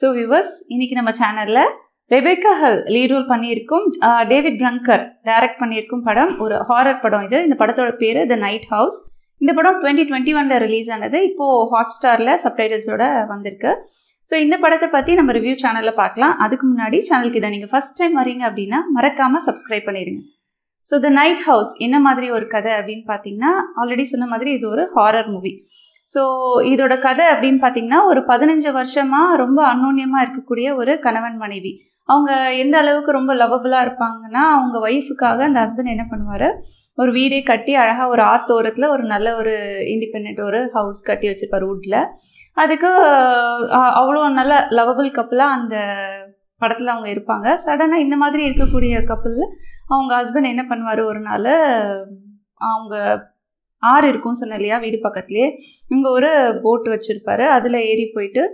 so viewers இன்னைக்கு நம்ம சேனலில் ரெபேக்கா ஹல் லீட் ரோல் பண்ணியிருக்கும் ஆஹ், டேவிட் பிரங்கர் டைரக்ட் பண்ணியிருக்கும் படம் ஒரு ஹாரர் படம் இது இந்த படத்தோட பேர் த நைட் ஹவுஸ் இந்த படம் டுவெண்ட்டி டுவெண்ட்டி ஒனில் ரிலீஸ் ஆனது இப்போது ஹாட் ஸ்டாரில் சப்டைட்டில்ஸோட வந்திருக்கு ஸோ இந்த படத்தை பற்றி நம்ம ரிவ்யூ சேனலில் பார்க்கலாம் அதுக்கு முன்னாடி சேனலுக்கு இதை நீங்கள் ஃபஸ்ட் டைம் வரீங்க அப்படின்னா மறக்காமல் சப்ஸ்கிரைப் பண்ணிடுங்க ஸோ த நைட் ஹவுஸ் என்ன மாதிரி ஒரு கதை அப்படின்னு பார்த்தீங்கன்னா ஆல்ரெடி சொன்ன மாதிரி இது ஒரு ஹாரர் மூவி ஸோ இதோட கதை அப்படின்னு பார்த்தீங்கன்னா ஒரு பதினஞ்சு வருஷமாக ரொம்ப அன்னோன்யமாக இருக்கக்கூடிய ஒரு கணவன் மனைவி அவங்க எந்த அளவுக்கு ரொம்ப லவபுளாக இருப்பாங்கன்னா அவங்க ஒய்ஃபுக்காக அந்த ஹஸ்பண்ட் என்ன பண்ணுவார் ஒரு வீடே கட்டி அழகாக ஒரு ஆத்தோரத்தில் ஒரு நல்ல ஒரு இண்டிபெண்ட் ஒரு ஹவுஸ் கட்டி வச்சுருப்பார் வுட்டில் அதுக்கு அஹ், அவ்வளோ நல்ல லவபிள் கப்பலாக அந்த படத்தில் அவங்க இருப்பாங்க சடனாக இந்த மாதிரி இருக்கக்கூடிய கப்பல் அவங்க ஹஸ்பண்ட் என்ன பண்ணுவார் ஒரு நாள் அவங்க ஆறு இருக்கும்னு சொன்னேன் இல்லையா வீடு பக்கத்துலேயே இங்கே ஒரு போட் வச்சுருப்பாரு அதில் ஏறி போயிட்டு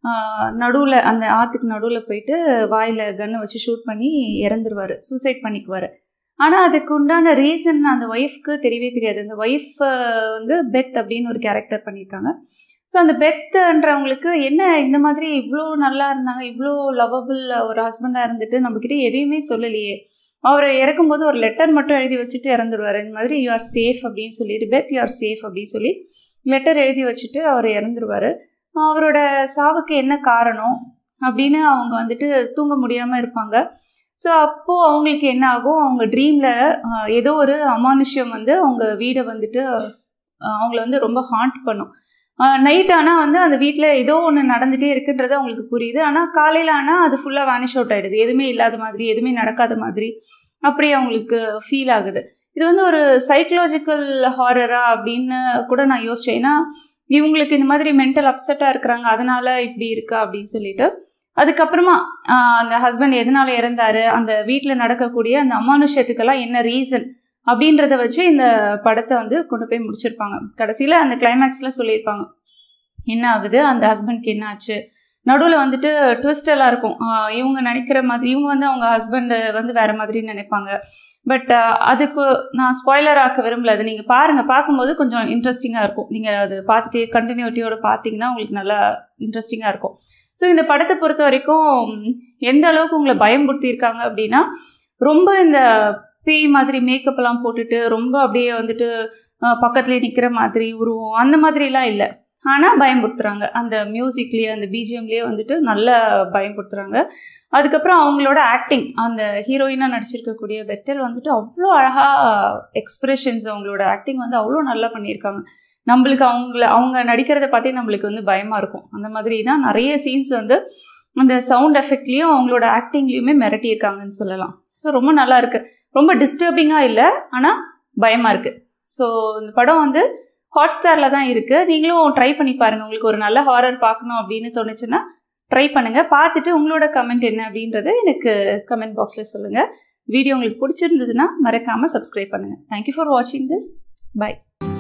நடுவில் அந்த ஆற்றுக்கு நடுவில் போயிட்டு வாயில் கன்னை வச்சு ஷூட் பண்ணி இறந்துருவார் சூசைட் பண்ணிக்குவார் ஆனால் அதுக்கு உண்டான ரீசன் அந்த ஒய்ஃப்க்கு தெரியவே தெரியாது அந்த ஒய்ஃப் வந்து பெத் அப்படின்னு ஒரு கேரக்டர் பண்ணியிருக்காங்க ஸோ அந்த பெத்துன்றவங்களுக்கு என்ன இந்த மாதிரி இவ்வளோ நல்லா இருந்தாங்க இவ்வளோ லவபிள் ஒரு ஹஸ்பண்டாக இருந்துட்டு நம்மக்கிட்ட எதையுமே சொல்லலையே அவர் இறக்கும்போது ஒரு லெட்டர் மட்டும் எழுதி வச்சுட்டு இறந்துருவார் இந்த மாதிரி யூ ஆர் சேஃப் அப்படின்னு சொல்லிட்டு பெத் யூ ஆர் சேஃப் அப்படின்னு சொல்லி லெட்டர் எழுதி வச்சுட்டு அவர் இறந்துருவார் அவரோட சாவுக்கு என்ன காரணம் அப்படின்னு அவங்க வந்துட்டு தூங்க முடியாமல் இருப்பாங்க ஸோ அப்போது அவங்களுக்கு என்ன ஆகும் அவங்க ட்ரீமில் ஏதோ ஒரு அமானுஷ்யம் வந்து அவங்க வீடை வந்துட்டு அஹ், அவங்கள வந்து ரொம்ப ஹாண்ட் பண்ணும் நைட் ஆனால் வந்து அந்த வீட்டில் ஏதோ ஒன்று நடந்துகிட்டே இருக்குன்றது அவங்களுக்கு புரியுது ஆனால் காலையில் ஆனால் அது ஃபுல்லாக வேனிஷ் அவுட் ஆகிடுது எதுவுமே இல்லாத மாதிரி எதுவுமே நடக்காத மாதிரி அப்படி அவங்களுக்கு ஃபீல் ஆகுது இது வந்து ஒரு சைக்கலாஜிக்கல் ஹாரரா அப்படின்னு கூட நான் யோசிச்சேன் ஏன்னா இவங்களுக்கு இந்த மாதிரி மென்டல் அப்செட்டாக இருக்கிறாங்க அதனால இப்படி இருக்கா அப்படின்னு சொல்லிட்டு அதுக்கப்புறமா ஆஹ், அந்த ஹஸ்பண்ட் எதனால இறந்தாரு அந்த வீட்டில் நடக்கக்கூடிய அந்த அமானுஷ்யத்துக்கெல்லாம் என்ன ரீசன் அப்படின்றத வச்சு இந்த படத்தை வந்து கொண்டு போய் முடிச்சிருப்பாங்க கடைசியில் அந்த கிளைமேக்ஸில் சொல்லியிருப்பாங்க என்ன ஆகுது அந்த ஹஸ்பண்ட்க்கு என்ன ஆச்சு நடுவில் வந்துட்டு ட்விஸ்ட் எல்லாம் இருக்கும் ஆஹ், இவங்க நினைக்கிற மாதிரி இவங்க வந்து அவங்க ஹஸ்பண்டு வந்து வேற மாதிரி நினைப்பாங்க பட் அதுக்கு நான் ஸ்பாய்லர் ஆக்க விரும்பல அது நீங்கள் பாருங்கள் பார்க்கும்போது கொஞ்சம் இன்ட்ரெஸ்டிங்காக இருக்கும் நீங்கள் அது பார்த்துட்டே கண்டினியூட்டியோட பார்த்தீங்கன்னா உங்களுக்கு நல்லா இன்ட்ரெஸ்டிங்காக இருக்கும் ஸோ இந்த படத்தை பொறுத்த வரைக்கும் எந்த அளவுக்கு உங்களை பயம்படுத்தியிருக்காங்க அப்படின்னா ரொம்ப இந்த பேய் மாதிரி மேக்கப்லாம் போட்டுட்டு ரொம்ப அப்படியே வந்துட்டு அஹ், பக்கத்துலேயே நிற்கிற மாதிரி உருவம் அந்த மாதிரிலாம் இல்லை ஆனால் பயம்படுத்துகிறாங்க அந்த மியூசிக்லேயே அந்த பிஜிஎம்லேயே வந்துட்டு நல்லா பயம்படுத்துகிறாங்க அதுக்கப்புறம் அவங்களோட ஆக்டிங் அந்த ஹீரோயினாக நடிச்சிருக்கக்கூடிய பெத்தல் வந்துட்டு அவ்வளோ அழகாக எக்ஸ்பிரஷன்ஸ் அவங்களோட ஆக்டிங் வந்து அவ்வளோ நல்லா பண்ணியிருக்காங்க நம்மளுக்கு அவங்கள அவங்க நடிக்கிறத பார்த்தே நம்மளுக்கு வந்து பயமாக இருக்கும் அந்த மாதிரி தான் நிறைய சீன்ஸ் வந்து அந்த சவுண்ட் எஃபெக்ட்லேயும் அவங்களோட ஆக்டிங்லேயுமே மிரட்டியிருக்காங்கன்னு சொல்லலாம் ஸோ ரொம்ப நல்லா இருக்கு ரொம்ப டிஸ்டர்பிங்காக இல்லை ஆனால் பயமாக இருக்குது ஸோ இந்த படம் வந்து ஹாட் ஸ்டாரில் தான் இருக்குது நீங்களும் ட்ரை பண்ணி பாருங்கள் உங்களுக்கு ஒரு நல்ல ஹாரர் பார்க்கணும் அப்படின்னு தோணுச்சுன்னா ட்ரை பண்ணுங்கள் பார்த்துட்டு உங்களோட கமெண்ட் என்ன அப்படின்றத எனக்கு கமெண்ட் பாக்ஸில் சொல்லுங்கள் வீடியோ உங்களுக்கு பிடிச்சிருந்ததுன்னா மறக்காமல் சப்ஸ்கிரைப் பண்ணுங்கள் தேங்க்யூ ஃபார் வாட்சிங் திஸ் பை